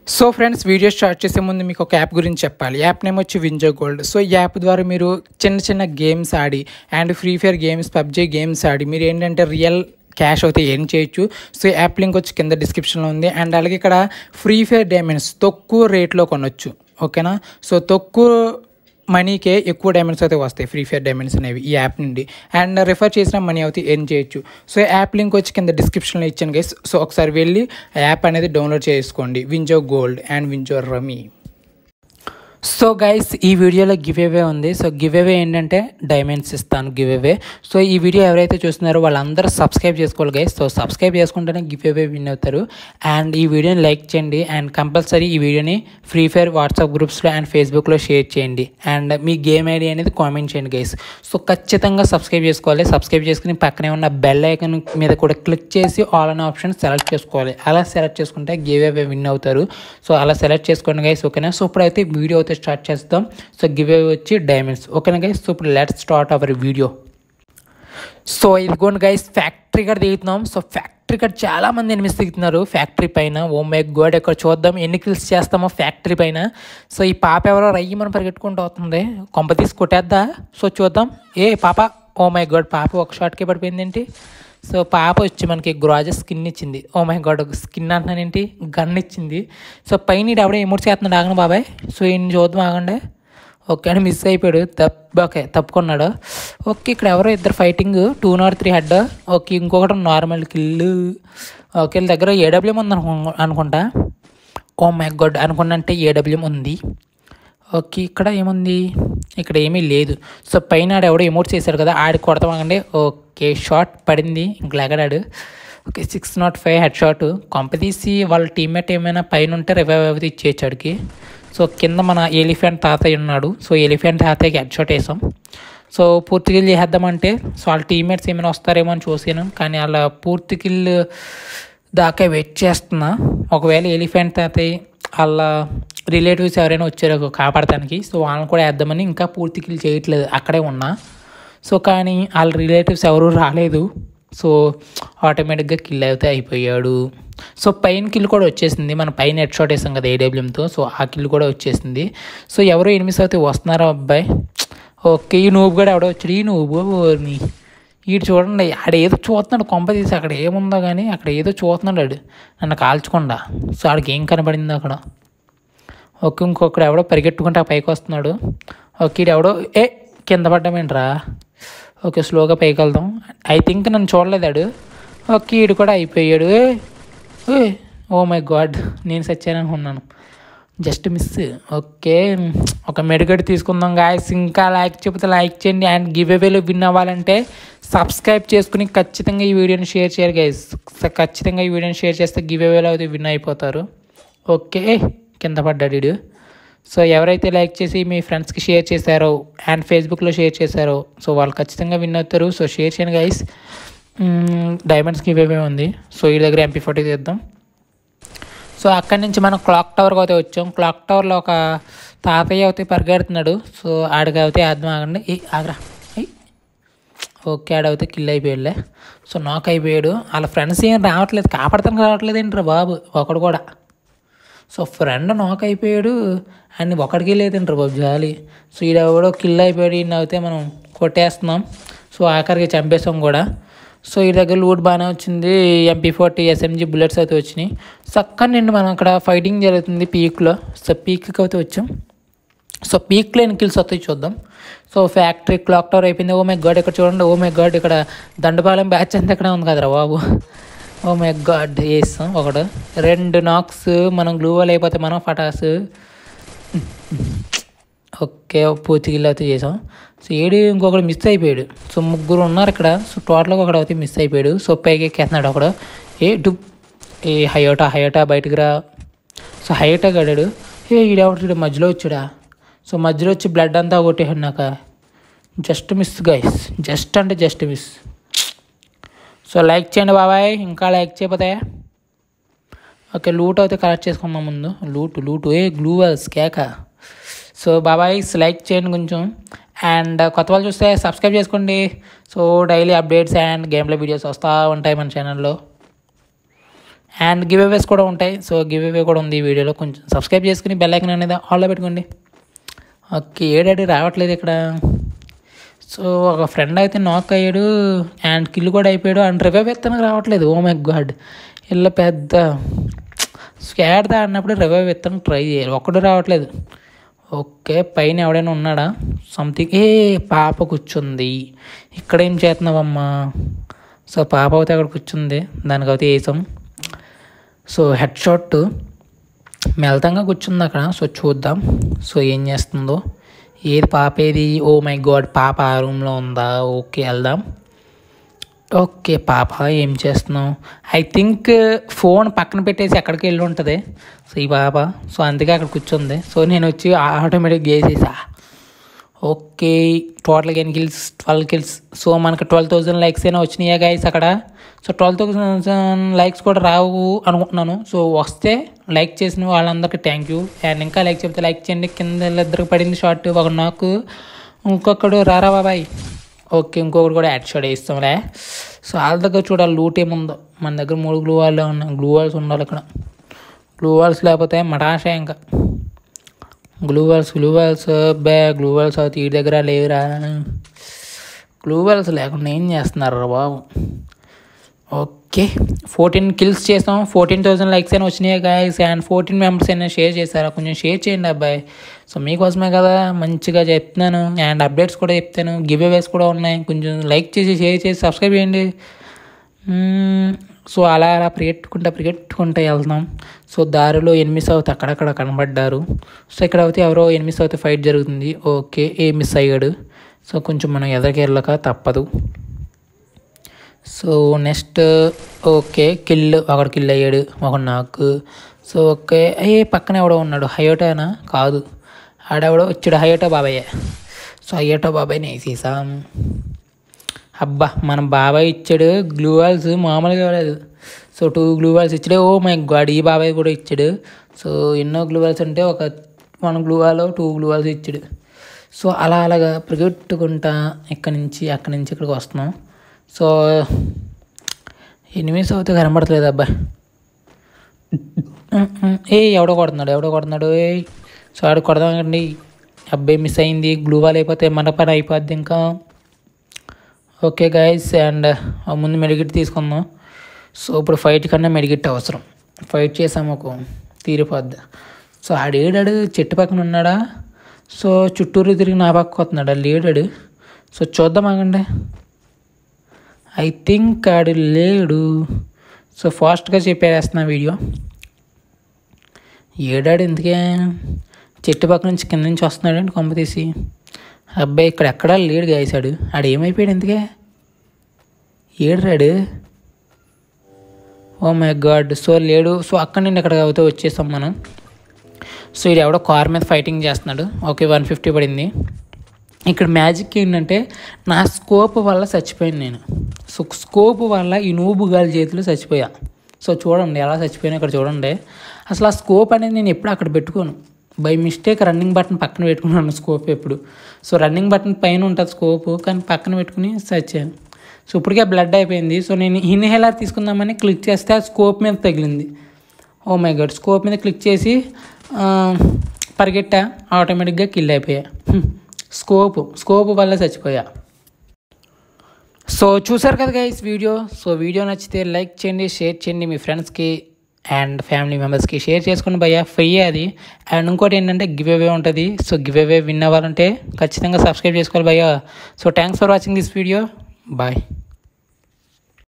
So friends video start చేసే ముందు మీకు ఒక యాప్ గురించి చెప్పాలి యాప్ నేమ్ వచ్చి వింజో గోల్డ్ సో ఈ యాప్ ద్వారా మీరు చిన్న చిన్న గేమ్స్ ఆడి and free fire games PUBG games ఆడి మీరు ఏంటంటే రియల్ క్యాష్ అయితే ఏం చేయొచ్చు సో ఈ యాప్ లింక్ వచ్చి కింద డిస్క్రిప్షన్లో ఉంది అండ్ అలాగే ఇక్కడ ఫ్రీ ఫైర్ డైమండ్స్ తక్కువ రేట్లో కొనొచ్చు ఓకేనా సో తక్కువ మనీకే ఎక్కువ డైమండ్స్ అయితే వస్తాయి ఫ్రీ ఫైర్ డైమండ్స్ అనేవి ఈ యాప్ నుండి అండ్ రిఫర్ చేసిన మనీ అయితే ఎర్న్ చేయొచ్చు సో ఈ యాప్ లింక్ వచ్చి కింద డిస్క్రిప్షన్లో ఇచ్చాను గైస్ సో ఒకసారి వెళ్ళి ఆ యాప్ అనేది డౌన్లోడ్ చేసుకోండి WinZO gold and WinZO rummy so guys ఈ వీడియోలో గివ్ అవే ఉంది సో గివ్ అవే ఏంటంటే డైమండ్స్ ఇస్తాను గివ్ అవే సో ఈ వీడియో ఎవరైతే చూస్తున్నారో వాళ్ళందరూ సబ్స్క్రైబ్ చేసుకోవాలి గైస్ సో సబ్స్క్రైబ్ చేసుకుంటేనే గివ్ అవే విన్ అవుతారు అండ్ ఈ వీడియోని లైక్ చేయండి అండ్ కంపల్సరీ ఈ వీడియోని ఫ్రీ ఫైర్ వాట్సాప్ గ్రూప్స్లో అండ్ ఫేస్బుక్లో షేర్ చేయండి అండ్ మీ గేమ్ ఐడి అనేది కామెంట్ చేయండి గైస్ సో ఖచ్చితంగా సబ్స్క్రైబ్ చేసుకోవాలి సబ్స్క్రైబ్ చేసుకుని పక్కనే ఉన్న బెల్ ఐకన్ మీద కూడా క్లిక్ చేసి ఆల్ అనే ఆప్షన్ సెలెక్ట్ చేసుకోవాలి అలా సెలెక్ట్ చేసుకుంటే గివ్ అవే విన్ అవుతారు సో అలా సెలెక్ట్ చేసుకోండి గైస్ ఓకేనా సో ఇప్పుడైతే వీడియో అయితే స్టార్ట్ చేస్తాం సో గివ్ అవే వచ్చి డైమండ్స్ ఓకేనా గైస్ సో ఇప్పుడు let start our video so ఇదిగోండి గైస్ ఫ్యాక్టరీ కాడ దిగుతున్నాం సో ఫ్యాక్టరీ కాడ చాలా మంది ఎనిమిది దిగుతున్నారు ఫ్యాక్టరీ పైన ఓ మై గోడ్ ఇక్కడ చూద్దాం ఎన్ని కిల్స్ చేస్తామో ఫ్యాక్టరీ పైన సో ఈ పాప ఎవరో రయ్యి మనం పరిగెట్టుకుంటూ వస్తుంది కొంప తీసి కొట్టేద్దా సో చూద్దాం ఏ పాప ఓ మై గోడ్ పాప ఒక షాట్కే పడిపోయింది ఏంటి సో పాప వచ్చి మనకి గ్రాజెస్ స్కిన్ ఇచ్చింది ఓ మై గాడ్ స్కిన్ అంటున్నానేంటి గన్ ఇచ్చింది సో పైన ఈడు ఎవడో ఎమోట్ చేస్తున్నాడు ఆగండి బాబాయ్ సో ఈయన చూద్దాం ఆగండి ఓకే అని మిస్ అయిపోయాడు తప్ప ఓకే తప్పుకున్నాడు ఓకే ఇక్కడ ఎవరో ఇద్దరు fighting two not three head okay ఇంకొకటి నార్మల్ కిల్ ఓకే వీళ్ళ దగ్గర ఏడబ్ల్యూఎం ఉంది అనుకు అనుకుంటా ఓ మై గాడ్ అనుకున్నంటే ఏడబ్ల్యూఎం ఉంది ఓకే ఇక్కడ ఏముంది ఇక్కడ ఏమీ లేదు సో పైన ఆడు ఎవడో ఎమోట్ చేశాడు కదా ఆడి కొడతామండి ఓకే షాట్ పడింది ఇంక లెగడాడు okay six not five head shot కొంపదీసి వాళ్ళ టీమ్మేట్ ఏమైనా పైన ఉంటే రివైవ్ అయితే ఇచ్చేయచ్చు ఆడికి సో కింద మన ఎలిఫెంట్ తాతయ్య ఉన్నాడు సో ఎలిఫెంట్ తాతయ్యకి హెడ్ షాట్ వేసాం సో పూర్తి కిల్ చేసేద్దామంటే సో వాళ్ళ టీమ్మేట్స్ ఏమైనా వస్తారేమో అని చూసాను కానీ వాళ్ళ పూర్తి కిల్ దాకా వెయిట్ చేస్తున్నా ఒకవేళ ఎలిఫెంట్ తాతయ్య వాళ్ళ రిలేటివ్స్ ఎవరైనా వచ్చారో కాపాడటానికి సో వాళ్ళని కూడా వేద్దామని ఇంకా పూర్తి కిల్ చేయట్లేదు అక్కడే ఉన్నా సో కానీ వాళ్ళ రిలేటివ్స్ ఎవరు రాలేదు సో ఆటోమేటిక్గా కిల్ అయితే అయిపోయాడు సో పైన కిల్ కూడా వచ్చేసింది మన పైన హెడ్ షాట్ వేసాం కదా ఏడబ్ల్యూఎంతో సో ఆ కిల్ కూడా వచ్చేసింది సో ఎవరో ఎనిమిది అయితే వస్తున్నారా అబ్బాయి ఓకే ఈ నూబు కూడా ఎవడో వచ్చాడు ఈ నూబు నీ వీడు చూడండి ఆడ ఏదో చూస్తున్నాడు కొంప తీసి అక్కడ ఏముందో కానీ అక్కడ ఏదో చూస్తున్నాడు ఆడు నన్ను కాల్చకుండా సో ఆడికి ఏం కనబడింది అక్కడ ఓకే ఇంకొకడు ఎవడో పరిగెట్టుకుంటే ఆ పైకి వస్తున్నాడు ఓకే ఈడు ఎవడో ఏ కింద పడ్డామేంట్రా ఓకే స్లోగా పైకి వెళ్దాం ఐ థింక్ నన్ను చూడలేదాడు ఓకే ఈడు కూడా అయిపోయాడు ఏ ఓ మై గాడ్ నేను సచ్చాను అనుకున్నాను జస్ట్ మిస్ ఓకే ఒక మెడిగడ్ తీసుకుందాం గాయస్ ఇంకా లైక్ చెబితే లైక్ చేయండి అండ్ గివ్ అవేలో విన్ అవ్వాలంటే సబ్స్క్రైబ్ చేసుకుని ఖచ్చితంగా ఈ వీడియోని షేర్ చేయాలి గైస్ ఖచ్చితంగా ఈ వీడియోని షేర్ చేస్తే గివ్ అవేలో అయితే విన్ అయిపోతారు ఓకే కింద పడ్డాడు వీడు సో ఎవరైతే లైక్ చేసి మీ ఫ్రెండ్స్కి షేర్ చేశారో అండ్ ఫేస్బుక్లో షేర్ చేశారో సో వాళ్ళు ఖచ్చితంగా విన్ అవుతారు సో షేర్ చేయండి గైస్ డైమండ్స్ గివ్ అవే ఉంది సో ఈ దగ్గర ఎంపీ ఫోటో తీద్దాం సో అక్కడి నుంచి మనం క్లాక్ టవర్కి అయితే వచ్చాం క్లాక్ టవర్లో ఒక తాతయ్య అయితే పరిగెడుతున్నాడు సో ఆడికి అయితే అర్థం ఆగండి ఈ ఆగరా ఓకే ఆడైతే కిల్ అయిపోయాడులే సో నాక్ అయిపోయాడు వాళ్ళ ఫ్రెండ్స్ ఏం రావట్లేదు కాపాడతానికి రావట్లేదు ఏంట్రా బాబు ఒకడు కూడా సో ఫ్రెండ్ నాక్ అయిపోయాడు అండ్ ఒకడికి లేదంటారు బాబు జాలి సో ఈడ ఎవడో కిల్ అయిపోయాడు ఈయన అయితే మనం కొట్టేస్తున్నాం సో ఆఖరికి చంపేసాం కూడా సో ఈ దగ్గర లూట్ బాగానే వచ్చింది ఎంపీ ఫోర్టీ ఎస్ఎంజీ బుల్లెట్స్ అయితే వచ్చినాయి చక్కగా నిండి మనం అక్కడ ఫైటింగ్ జరుగుతుంది పీక్లో సో పీక్కి అయితే వచ్చాం సో పీక్లో ఎన్ని కిల్స్ వస్తాయి చూద్దాం సో ఫ్యాక్టరీ క్లాక్ టవర్ అయిపోయింది ఓ మై గాడ్ ఇక్కడ చూడండి ఓ మై గాడ్ ఇక్కడ దండపాలెం బ్యాచ్ అంతా ఇక్కడ ఉంది కదరా బాబు ఓ మై గాడ్ వేస్తాం ఒకడు రెండు నాక్స్ మనం గ్లూ వాల్ అయిపోతే మనం ఫటాస్ ఓకే పూర్తి కిల్ అయితే చేసాం సో ఏడు ఇంకొకడు మిస్ అయిపోయాడు సో ముగ్గురు ఉన్నారు ఇక్కడ సో టోటల్గా ఒకడు అయితే మిస్ అయిపోయాడు సో పైకి ఎక్కేస్తున్నాడు ఒకడు ఏ డు ఏ హయోటా హయోటా బయటకు రా సో హయోటా గడాడు ఏ ఈడెవడు మధ్యలో వచ్చాడా సో మధ్యలో వచ్చి బ్లడ్ అంతా కొట్టేసాడు నాకు జస్ట్ మిస్ గైస్ జస్ట్ అంటే జస్ట్ మిస్ సో లైక్ చేయండి బాబాయ్ ఇంకా లైక్ చేయకపోతే ఓకే లూట్ అయితే కలెక్ట్ చేసుకుందాం ముందు loot loot a gloo walls కేక సో బాబాయ్ లైక్ చేయండి కొంచెం అండ్ కొత్త వాళ్ళు చూస్తే సబ్స్క్రైబ్ చేసుకోండి సో డైలీ అప్డేట్స్ అండ్ గేమ్లో వీడియోస్ వస్తూ ఉంటాయి మన ఛానల్లో అండ్ గివ్ అవేస్ కూడా ఉంటాయి సో గివ్ అవే కూడా ఉంది ఈ వీడియోలో కొంచెం సబ్స్క్రైబ్ చేసుకుని బెల్ ఐకన్ అనేది ఆల్లో పెట్టుకోండి ఓకే ఏడాడి రావట్లేదు ఇక్కడ సో ఒక ఫ్రెండ్ అయితే నాక్ అయ్యాడు అండ్ కిల్ కూడా అయిపోయాడు అండ్ రివైవ్ ఎత్తనకు రావట్లేదు ఓ మై గాడ్ ఇలా పెద్ద స్కాడ్ ఆడినప్పుడు రివైవ్ ఎత్తనకు ట్రై చేయాలి ఒక్కడు రావట్లేదు ఓకే పైన ఎవడైనా ఉన్నాడా సంథింగ్ ఏ పాప కూర్చుంది ఇక్కడ ఏం చేస్తున్నావమ్మా సో పాప అయితే అక్కడ కూర్చుంది దానికైతే వేసాం సో హెడ్ షాట్ మెల్తంగా కూర్చుంది అక్కడ సో చూద్దాం సో ఏం చేస్తుందో ఏది పాప ఏది ఓ మై గాడ్ పాప ఆ రూమ్లో ఉందా ఓకే వెళ్దాం ఓకే పాప ఏం చేస్తున్నావు ఐ థింక్ ఫోన్ పక్కన పెట్టేసి ఎక్కడికి వెళ్ళి ఉంటుంది సో ఈ పాప సో అందుకే అక్కడ కూర్చుంది సో నేను వచ్చి ఆటోమేటిక్ గేసేసా ఓకే టోటల్గా ఎన్ని కిల్స్ ట్వెల్వ్ కిల్స్ సో మనకు ట్వెల్వ్ థౌజండ్ లైక్స్ అయినా వచ్చినాయా గైస్ అక్కడ సో ట్వెల్వ్ థౌజండ్ లైక్స్ కూడా రావు అనుకుంటున్నాను సో వస్తే లైక్ చేసిన వాళ్ళందరికీ థ్యాంక్ యూ అండ్ ఇంకా లైక్ చెప్తే లైక్ చేయండి కింద ఇద్దరికి పడింది షార్ట్ ఒక నాకు ఇంకొకడు రారా బాబాయ్ ఓకే ఇంకొకటి కూడా యాడ్ షాట్ వేస్తాంలే సో వాళ్ళ దగ్గర చూడాలి లూట్ ఏముందో మన దగ్గర మూడు గ్లూ వాల్స్ ఉన్నాయి గ్లూ వాల్స్ ఉండాలి ఇక్కడ గ్లూ వాల్స్ లేకపోతే మటాష ఇంకా గ్లూ వాల్స్ గ్లూ వాల్స్ బే గ్లూ వాల్స్ అవుతాయి ఈ దగ్గర లేవురా గ్లూ వాల్స్ లేకుండా ఏం చేస్తున్నారు రా బాబు ఓకే ఫోర్టీన్ కిల్స్ చేసాం ఫోర్టీన్ థౌసండ్ లైక్స్ అయినా వచ్చినాయి గాయస్ అండ్ ఫోర్టీన్ మెంబర్స్ అయినా షేర్ చేశారా కొంచెం షేర్ చేయండి అబ్బాయి సో మీకోసమే కదా మంచిగా చెప్తున్నాను అండ్ అప్డేట్స్ కూడా చెప్తాను గివ్ అవేస్ కూడా ఉన్నాయి కొంచెం లైక్ చేసి షేర్ చేసి సబ్స్క్రైబ్ చేయండి మ్మ్. సో అలా అలా పరిగెట్టుకుంటా పరిగెట్టుకుంటా వెళ్తున్నాం సో దారిలో ఎనిమిది సౌత్ అక్కడక్కడ కనబడ్డారు సో ఇక్కడ అయితే ఎవరో ఎనిమిది సౌత్ ఫైట్ జరుగుతుంది ఓకే ఏ మిస్ అయ్యాడు సో కొంచెం మనం ఎదరికి వెళ్ళక తప్పదు సో నెక్స్ట్ ఓకే కిల్ ఒకడు కిల్ అయ్యాడు ఒక నాకు సో ఓకే ఏ పక్కన ఎవడో ఉన్నాడు హయోటానా కాదు ఆడెవడో వచ్చాడు హయోటా బాబాయ్ సో హయోటా బాబాయ్ని వేసేసాం అబ్బా మన బాబాయ్ ఇచ్చాడు గ్లూ వాల్స్ మామూలుగా ఇవ్వలేదు సో టూ గ్లూ వాల్స్ ఇచ్చాడు ఓ మై గాడ్ ఈ బాబాయ్ కూడా ఇచ్చాడు సో ఎన్నో గ్లూ వాల్స్ అంటే ఒక one gloo wall two gloo walls ఇచ్చాడు సో అలా అలాగా పరిగెట్టుకుంటా ఇక్కడి నుంచి అక్కడి నుంచి ఇక్కడికి వస్తున్నాం సో ఎనిమిస్ అవుతే కనబడట్లేదు అబ్బాయి ఏ ఎవడో కొడుతున్నాడు ఎవడో కొడుతున్నాడు ఏ సో ఆడు కొడదామండి అబ్బాయి మిస్ అయింది గ్లూ వాల్ అయిపోతే మన పని అయిపోద్ది ఇంకా ఓకే గైస్ అండ్ ముందు మెడిగిట్ తీసుకుందాం సో ఇప్పుడు ఫైట్ కన్నా మెడిగిట్ అవసరం ఫైట్ చేసాము ఒక తీరిపోద్ది సో ఆడేడాడు చెట్టు పక్కన ఉన్నాడా సో చుట్టూరు తిరిగి నా పక్క వస్తున్నాడు ఆ లేడాడు సో చూద్దాం ఆగండి ఐ థింక్ ఆడు లేడు సో ఫాస్ట్గా చెప్పేస్తున్నా వీడియో ఏడాడు ఎందుకే చెట్టు పక్క నుంచి కింద నుంచి వస్తున్నాడండి కొంప తీసి అబ్బాయి ఇక్కడ ఎక్కడా లేడు గాయసాడు ఆడు ఏమైపోయాడు ఎందుకే ఏడురాడు ఓ మై గాడ్ సో లేడు సో అక్కడి నుండి ఇక్కడ అవుతే వచ్చేసాం మనం సో ఇది ఎవడో కార్ మీద ఫైటింగ్ చేస్తున్నాడు ఓకే వన్ ఫిఫ్టీ పడింది ఇక్కడ మ్యాజిక్ ఏంటంటే నా స్కోప్ వల్ల చచ్చిపోయాను నేను సో స్కోప్ వల్ల ఈ నూబు గాలి చేతిలో చచ్చిపోయా సో చూడండి ఎలా చచ్చిపోయినా ఇక్కడ చూడండి అసలు ఆ స్కోప్ అనేది నేను ఎప్పుడు అక్కడ పెట్టుకోను బై మిస్టేక్ రన్నింగ్ బటన్ పక్కన పెట్టుకున్నాను స్కోప్ ఎప్పుడు సో రన్నింగ్ బటన్ పైన ఉంటుంది స్కోప్ కానీ పక్కన పెట్టుకుని చచ్చాను సో ఇప్పటికే బ్లడ్ అయిపోయింది సో నేను ఇన్హేలర్ తీసుకుందామని క్లిక్ చేస్తే ఆ స్కోప్ మీద తగిలింది ఓ మై గడ్ స్కోప్ మీద క్లిక్ చేసి ఆ, పరిగెట్టా ఆటోమేటిక్గా కిల్ అయిపోయా హ్మ్. స్కోప్ స్కోప్ వల్ల చచ్చిపోయా సో చూసారు కదా గైస్ వీడియో సో వీడియో నచ్చితే లైక్ చేయండి షేర్ చేయండి మీ ఫ్రెండ్స్కి అండ్ ఫ్యామిలీ మెంబర్స్కి షేర్ చేసుకుని భయ్యా ఫ్రీ అది అండ్ ఇంకోటి ఏంటంటే గివ్ అవే ఉంటుంది సో గివ్ అవే విన్ అవ్వాలంటే ఖచ్చితంగా సబ్స్క్రైబ్ చేసుకోవాలి భయ్యా so thanks for watching this video bye